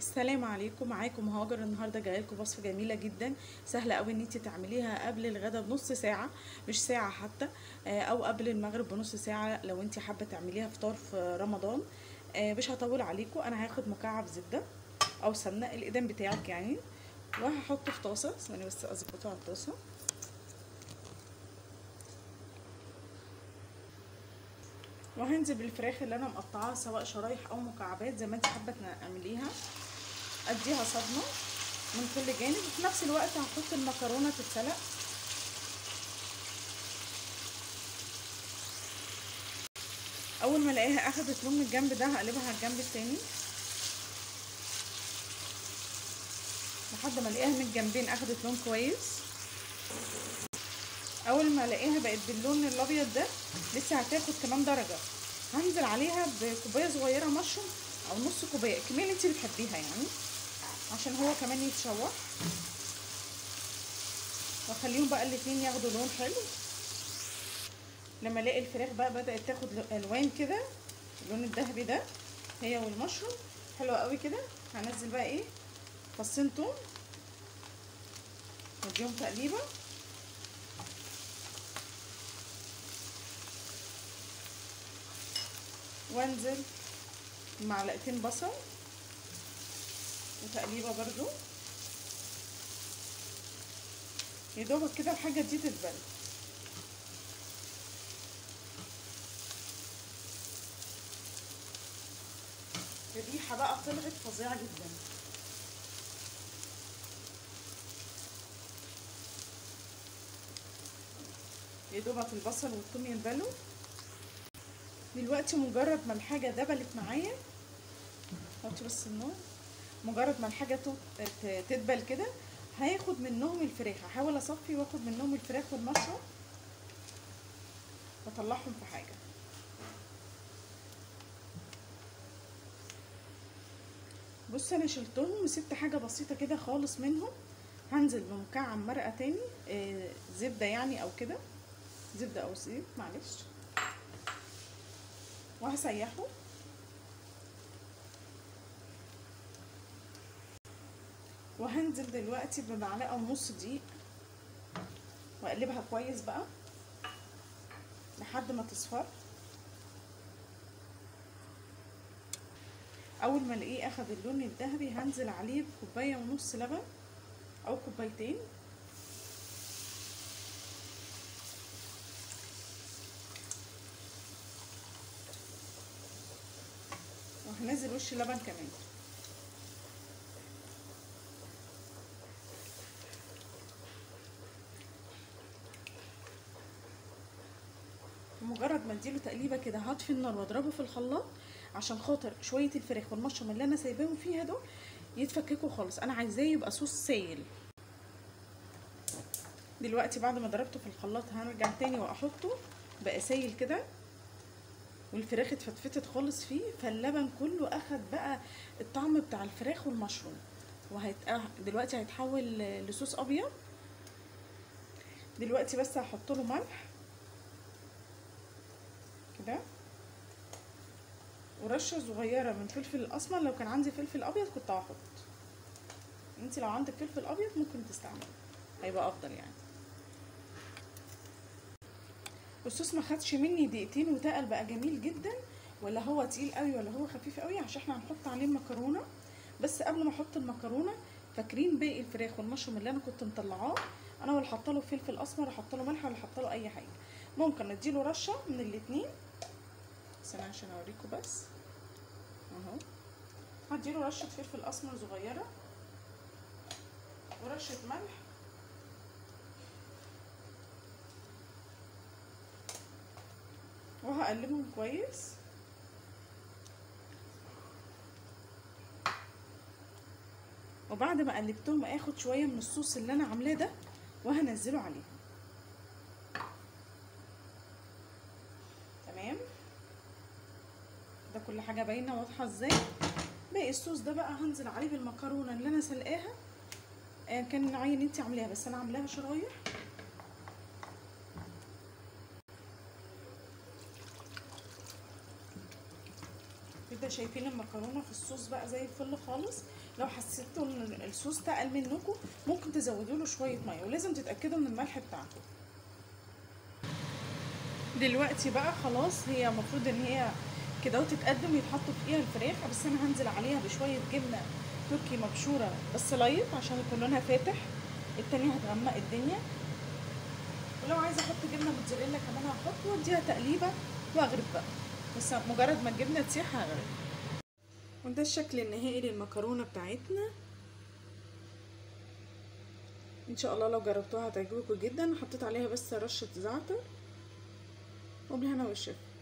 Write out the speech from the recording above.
السلام عليكم معاكم هاجر النهارده جايه لكم وصفه جميله جدا سهله قوي ان انت تعمليها قبل الغدا بنص ساعه مش ساعه حتى آه، او قبل المغرب بنص ساعه لو انت حابه تعمليها فطار في رمضان آه، مش هطول عليكم انا هاخد مكعب زبده او سمنه الايدام بتاعك يعني وهحطه في طاسه ثواني بس اظبطه على الطاسه وهنزل بالفراخ اللي انا مقطعاها سواء شرايح او مكعبات زي ما انت حابه تعمليها اديها صدمه من كل جانب وفي نفس الوقت هحط المكرونه تتسلق اول ما الاقيها اخدت لون من الجنب ده هقلبها على الجنب التاني لحد ما الاقيها من الجنبين اخدت لون كويس اول ما الاقيها بقت باللون الابيض ده لسه هتاخد كمان درجه هنزل عليها بكوبايه صغيره مشروم او نص كوبايه الكميه اللي انت بتحبيها يعني عشان هو كمان يتشوح واخليهم بقى الاتنين ياخدوا لون حلو لما الاقي الفراخ بقى بدات تاخد الوان كده اللون الذهبي ده هي والمشروم حلوه قوي كده هنزل بقى ايه فصين توم نديهم تقليبه وانزل معلقتين بصل وتقليبه برضو يدوبك كده الحاجه دي تتبل الريحه بقى طلعت فظيعه جدا يدوبك البصل والثوم ينبلوا دلوقتي مجرد ما الحاجه دبلت معايا حطي بس النار مجرد ما الحاجه تدبل كده هاخد منهم الفراخ هحاول اصفي واخد منهم الفراخ والمشروم واطلعهم في حاجه بص انا شلتهم وسبت حاجه بسيطه كده خالص منهم هنزل بمكعب مرقه تاني آه زبده يعني او كده زبده او زيت معلش وهسيحه وهنزل دلوقتي بمعلقه ونص دقيق واقلبها كويس بقى لحد ما تصفر اول ما الاقيه اخد اللون الذهبي هنزل عليه بكوبايه ونص لبن او كوبايتين وهنزل وش اللبن كمان مجرد ما اديله تقليبه كده هطفي النار واضربه في الخلاط عشان خاطر شويه الفراخ والمشروم اللي انا سايباهم فيها دول يتفككوا خالص انا عايزاه يبقى صوص سايل دلوقتي بعد ما ضربته في الخلاط هرجع تاني واحطه بقى سايل كده والفراخ اتفتفتت خالص فيه فاللبن كله اخد بقى الطعم بتاع الفراخ والمشروم وهيت دلوقتي هيتحول لصوص ابيض دلوقتي بس هحط له ملح كده ورشه صغيره من فلفل الاسمر لو كان عندي فلفل ابيض كنت هحط انت لو عندك فلفل ابيض ممكن تستعمله هيبقى افضل يعني الصوص ما خدش مني دقيقتين وتقل بقى جميل جدا ولا هو تقيل قوي ولا هو خفيف قوي عشان احنا هنحط عليه مكرونه بس قبل ما احط المكرونه فاكرين باقي الفراخ والمشروم اللي انا كنت مطلعاه انا ولا حاطه له فلفل اسمر ولا حاطه له ملح ولا حاطه له اي حاجه ممكن اديله رشه من الاتنين بس انا عشان اوريكم بس اهو هديله رشه فلفل اسمر صغيره ورشه ملح وهقلبهم كويس وبعد ما قلبتهم اخد شويه من الصوص اللي انا عاملاه ده وهنزله عليهم تمام ده كل حاجه باينه واضحه ازاي باقي الصوص ده بقى هنزل عليه بالمكرونه اللي انا سلقاها آه كان النوعيه اللي انت عاملاها بس انا عاملاها شرايح كده شايفين المكرونه في الصوص بقى زي الفل خالص لو حسيتوا ان الصوص تقل منكم ممكن تزودوا له شويه ميه ولازم تتاكدوا من الملح بتاعته دلوقتي بقى خلاص هي المفروض ان هي كده وتتقدم يتحط فيها الفراخ بس انا هنزل عليها بشويه جبنه تركي مبشوره بس لايت عشان يكون لونها فاتح التانية هتغمق الدنيا ولو عايزه احط جبنه موتزاريلا كمان هحط واديها تقليبه واغرب بقى بس مجرد ما الجبنه تسيح هغرب وده الشكل النهائي للمكرونه بتاعتنا ان شاء الله لو جربتوها هتعجبكم جدا حطيت عليها بس رشه زعتر وبالهنا والشفا